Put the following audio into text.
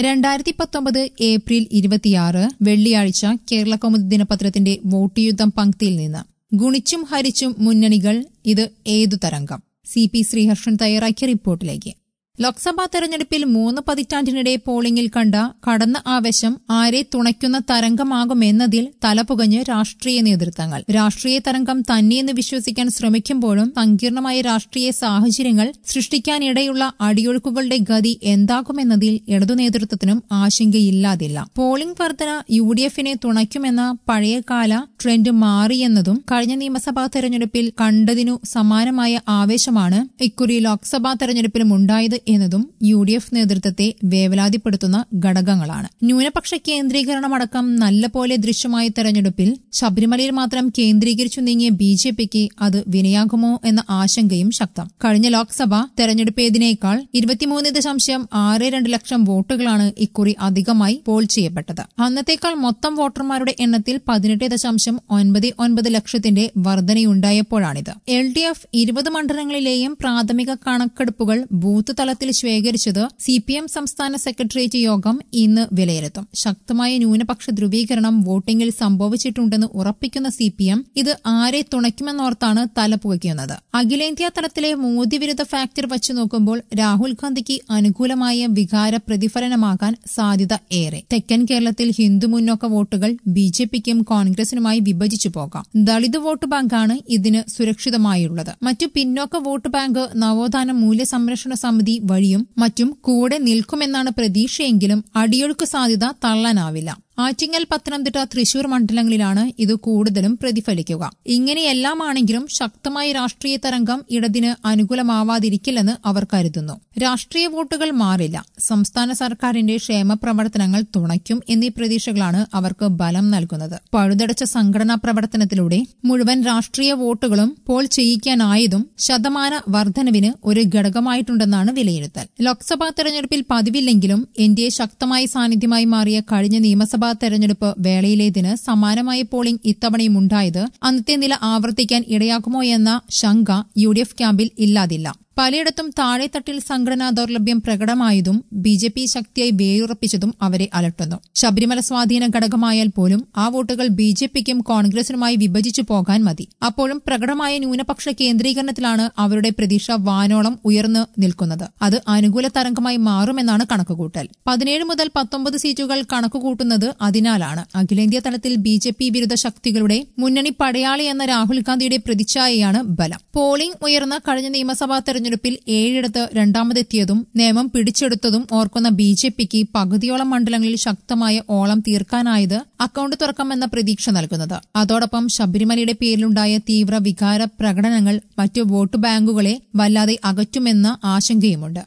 രണ്ടായിരത്തി പത്തൊമ്പത് ഏപ്രിൽ ഇരുപത്തിയാറ് വെള്ളിയാഴ്ച കേരള കൗമുദി ദിനപത്രത്തിന്റെ വോട്ട് യുദ്ധം പങ്ക്തിയിൽ നിന്ന് ഗുണിച്ചും ഹരിച്ചും മുന്നണികൾ ഇത് ഏതു തരംഗം സി പി ശ്രീഹർഷൻ തയ്യാറാക്കിയ റിപ്പോർട്ടിലേക്ക് ലോക്സഭാ തെരഞ്ഞെടുപ്പിൽ മൂന്ന് പതിറ്റാണ്ടിനിടെ പോളിംഗിൽ കണ്ട കടന്ന ആവേശം ആരെ തുണയ്ക്കുന്ന തരംഗമാകുമെന്നതിൽ തലപുകഞ്ഞ് രാഷ്ട്രീയ നേതൃത്വങ്ങൾ രാഷ്ട്രീയ തരംഗം തന്നെയെന്ന് വിശ്വസിക്കാൻ ശ്രമിക്കുമ്പോഴും സങ്കീർണമായ രാഷ്ട്രീയ സാഹചര്യങ്ങൾ സൃഷ്ടിക്കാനിടയുള്ള അടിയൊഴുക്കുകളുടെ ഗതി എന്താകുമെന്നതിൽ ഇടതു നേതൃത്വത്തിനും ആശങ്കയില്ലാതില്ല പോളിംഗ് വർധന യു ഡി എഫിനെ തുണയ്ക്കുമെന്ന പഴയകാല ട്രെൻഡ് മാറിയെന്നതും കഴിഞ്ഞ നിയമസഭാ തെരഞ്ഞെടുപ്പിൽ കണ്ടതിനു സമാനമായ ആവേശമാണ് ഇക്കുറി ലോക്സഭാ തെരഞ്ഞെടുപ്പിലും ഉണ്ടായത് എന്നതും യു ഡി എഫ് നേതൃത്വത്തെ വേവലാതിപ്പെടുത്തുന്ന ഘടകങ്ങളാണ് ന്യൂനപക്ഷ കേന്ദ്രീകരണമടക്കം നല്ലപോലെ ദൃശ്യമായ തെരഞ്ഞെടുപ്പിൽ ശബരിമലയിൽ മാത്രം കേന്ദ്രീകരിച്ചു നീങ്ങിയ ബി ജെ പിക്ക് അത് വിനയാകുമോ എന്ന ആശങ്കയും ശക്തം കഴിഞ്ഞ ലോക്സഭ തെരഞ്ഞെടുപ്പേതിനേക്കാൾ ഇരുപത്തിമൂന്ന് ദശാംശം ആറ് രണ്ട് ലക്ഷം വോട്ടുകളാണ് ഇക്കുറി അധികമായി പോൾ ചെയ്യപ്പെട്ടത് അന്നത്തേക്കാൾ മൊത്തം വോട്ടർമാരുടെ എണ്ണത്തിൽ പതിനെട്ട് ദശാംശം ഒൻപത് ഒൻപത് ലക്ഷത്തിന്റെ വർധനയുണ്ടായപ്പോഴാണിത് എൽ ഡി എഫ് ഇരുപത് മണ്ഡലങ്ങളിലെയും പ്രാഥമിക കണക്കെടുപ്പുകൾ ബൂത്ത് തലത്തിൽ ശേഖരിച്ചത് സി പി എം സംസ്ഥാന സെക്രട്ടേറിയറ്റ് യോഗം ഇന്ന് വിലയിരുത്തും ശക്തമായ ന്യൂനപക്ഷ ധ്രുവീകരണം വോട്ടിംഗിൽ സംഭവിച്ചിട്ടുണ്ടെന്ന് ഉറപ്പിക്കുന്ന സി പി എം ഇത് ആരെ തുണയ്ക്കുമെന്നോർത്താണ് തലപുകയ്ക്കുന്നത് അഖിലേന്ത്യാ തലത്തിലെ മോദി വിരുദ്ധ ഫാക്ടർ വച്ചു നോക്കുമ്പോൾ രാഹുൽ ഗാന്ധിക്ക് അനുകൂലമായ വികാര പ്രതിഫലനമാകാൻ സാധ്യത ഏറെ തെക്കൻ കേരളത്തിൽ ഹിന്ദു മുന്നോക്ക വോട്ടുകൾ ബി ജെ പിക്കും കോൺഗ്രസിനുമായി വിഭജിച്ചു പോകാം ദളിത് വോട്ട് ബാങ്കാണ് ഇതിന് സുരക്ഷിതമായുള്ളത് മറ്റു പിന്നോക്ക വോട്ട് ബാങ്ക് നവോത്ഥാന മൂല്യ സംരക്ഷണ സമിതി വഴിയും മറ്റും കൂടെ നിൽക്കുമെന്നാണ് പ്രതീക്ഷയെങ്കിലും അടിയൊഴുക്ക് സാധ്യത തള്ളാനാവില്ല ആറ്റിങ്ങൽ പത്തനംതിട്ട തൃശൂർ മണ്ഡലങ്ങളിലാണ് ഇത് കൂടുതലും പ്രതിഫലിക്കുക ഇങ്ങനെയെല്ലാമാണെങ്കിലും ശക്തമായ രാഷ്ട്രീയ തരംഗം ഇടതിന് അനുകൂലമാവാതിരിക്കില്ലെന്ന് അവർ കരുതുന്നു രാഷ്ട്രീയ വോട്ടുകൾ മാറില്ല സംസ്ഥാന സർക്കാരിന്റെ ക്ഷേമ പ്രവർത്തനങ്ങൾ തുണയ്ക്കും എന്നീ പ്രതീക്ഷകളാണ് അവർക്ക് ബലം നൽകുന്നത് പഴുതടച്ച സംഘടനാ പ്രവർത്തനത്തിലൂടെ മുഴുവൻ രാഷ്ട്രീയ വോട്ടുകളും പോൾ ചെയ്യിക്കാനായതും ശതമാന വർധനവിന് ഒരു ഘടകമായിട്ടുണ്ടെന്നാണ് വിലയിരുത്തൽ ലോക്സഭാ തെരഞ്ഞെടുപ്പിൽ പതിവില്ലെങ്കിലും എൻ ഡി എ ശക്തമായ സാന്നിധ്യമായി മാറിയ കഴിഞ്ഞ നിയമസഭാ ലോക്സഭാ തെരഞ്ഞെടുപ്പ് വേളയിലേതിന് സമാനമായ പോളിംഗ് ഇത്തവണയും ഉണ്ടായത് അന്നത്തെ നില ആവർത്തിക്കാൻ ഇടയാക്കുമോ എന്ന ശങ്ക യു ഡി എഫ് ക്യാമ്പിൽ ഇല്ലാതില്ല പലയിടത്തും താഴെത്തട്ടിൽ സംഘടനാ ദൗർലഭ്യം പ്രകടമായതും ബി ജെ പി ശക്തിയായി വേരുറപ്പിച്ചതും അവരെ അലട്ടുന്നു ശബരിമല സ്വാധീന ഘടകമായാൽ പോലും ആ വോട്ടുകൾ ബി ജെ പിക്കും കോൺഗ്രസിനുമായി വിഭജിച്ചു പോകാൻ മതി അപ്പോഴും പ്രകടമായ ന്യൂനപക്ഷ കേന്ദ്രീകരണത്തിലാണ് അവരുടെ പ്രതീക്ഷ വാനോളം ഉയർന്നു നിൽക്കുന്നത് അത് അനുകൂല തരംഗമായി മാറുമെന്നാണ് കണക്കുകൂട്ടൽ പതിനേഴ് മുതൽ പത്തൊമ്പത് സീറ്റുകൾ കണക്കുകൂട്ടുന്നത് അതിനാലാണ് അഖിലേന്ത്യാ തലത്തിൽ ബി ജെ പി വിരുദ്ധ ശക്തികളുടെ മുന്നണി പടയാളി എന്ന രാഹുൽ ഗാന്ധിയുടെ പ്രതിച്ഛായയാണ് ബലം പോളിംഗ് ഉയർന്ന കഴിഞ്ഞ നിയമസഭാ തെരഞ്ഞെടുപ്പിൽ ഏഴിടത്ത് രണ്ടാമതെത്തിയതും നിയമം പിടിച്ചെടുത്തതും ഓർക്കുന്ന ബി ജെ പിക്ക് പകുതിയോളം മണ്ഡലങ്ങളിൽ ശക്തമായ ഓളം തീർക്കാനായത് അക്കൌണ്ട് തുറക്കാമെന്ന പ്രതീക്ഷ നൽകുന്നത് അതോടൊപ്പം ശബരിമലയുടെ പേരിലുണ്ടായ തീവ്ര വികാര പ്രകടനങ്ങൾ മറ്റു വോട്ട് ബാങ്കുകളെ വല്ലാതെ അകറ്റുമെന്ന ആശങ്കയുമുണ്ട്